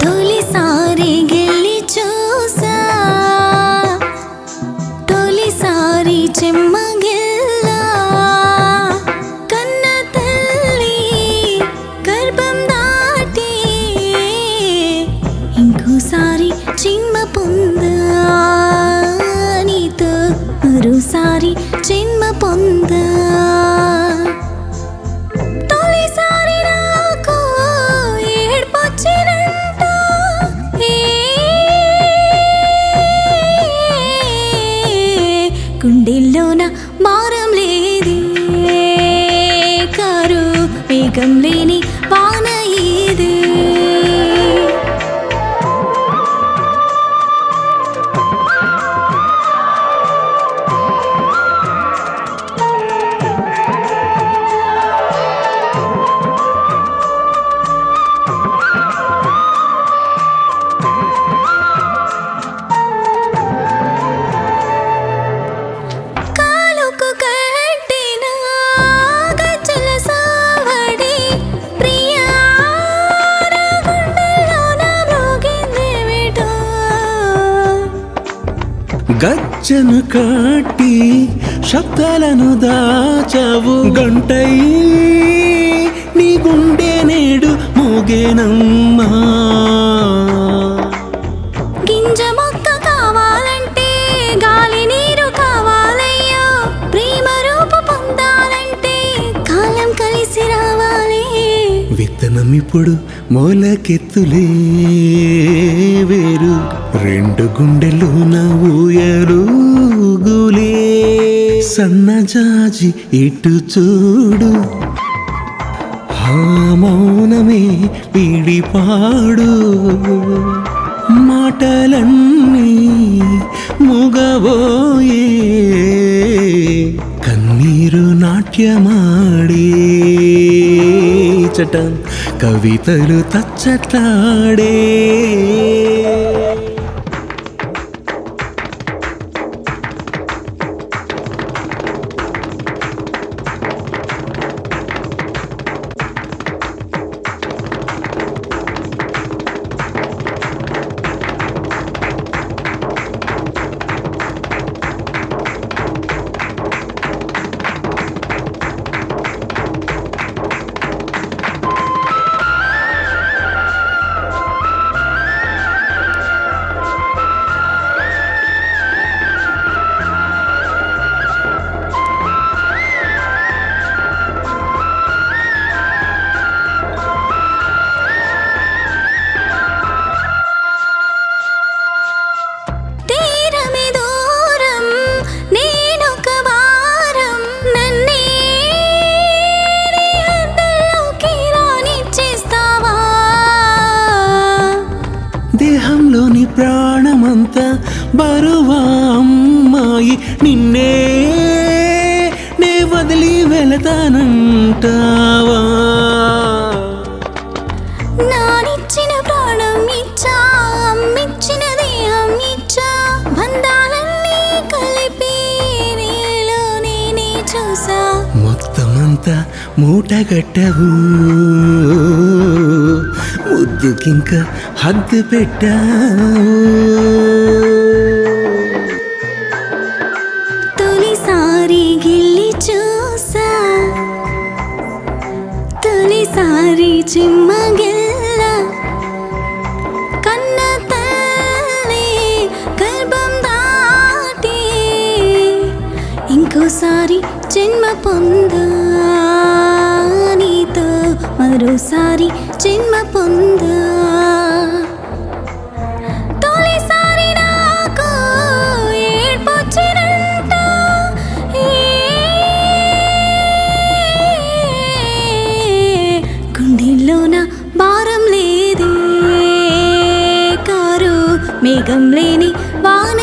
తొలిసారి గెల్లి చూసా తొలిసారి చెమ్మగిల్లా కన్న తల్లి గర్భం దాటి ఇంకోసారి జన్మ పొందా నీతో మరోసారి జన్మ పొందా తొలిసారి నాకు ఏడ్పొచ్చినంట ఏ గుండెల్లోన మారం లేది కారు వేగం లేని వాన ఇది కాలుకు కట్టిన గజ్జల సావడి ప్రియా నా గుండెల్లోన మ్రోగిందేమిటో. గజ్జను కట్టి శబ్దాలను దాచావు గంటై నీ గుండె నేడు మోగేనమ్మా గింజ మొక్క కావాలంటే గాలి నీరు కావాలయ్యో ప్రేమ రూపు పొందాలంటే కాలం కలిసి రావాలి విత్తనం ఇప్పుడు మొలకెత్తులే వేరు రెండు గుండెలు ఊయలుగులే సన్నజాజి ఇటు చూడు ఆ మౌనమే పీడిపాడు మాటలన్నీ ముగబోయే కన్నీరు నాట్యమాడే చటం కవితలు తచ్చటాడే తీరమి దూరం నేనొక వారం నన్నే నీ హద్దుల్లోకి రానిచ్చేస్తావా దేహంలోని ప్రాణమంతా బరువా అమ్మాయి నిన్నే నే వదిలి వెళతానంటావా నానిచ్చిన ప్రాణం ఇచ్చా అమ్మిచ్చిన దేహం ఇచ్చా బంధాలన్నీ కలిపి నీలో నేనే చూసా మొత్తమంతా మూటగట్టవు ముద్దుకింక హద్దు పెట్టావు తొలిసారి గిల్లి చూసా తొలిసారి చిమ్మగిల్ల కన్న తల్లి గర్భం దాటి ఇంకోసారి జన్మ పొందా నీతో మరోసారి జన్మ పొందా తొలిసారి నాకు ఏడ్పొచ్చినంట గుండెల్లోన భారం లేదే కారు మేఘం లేని వాన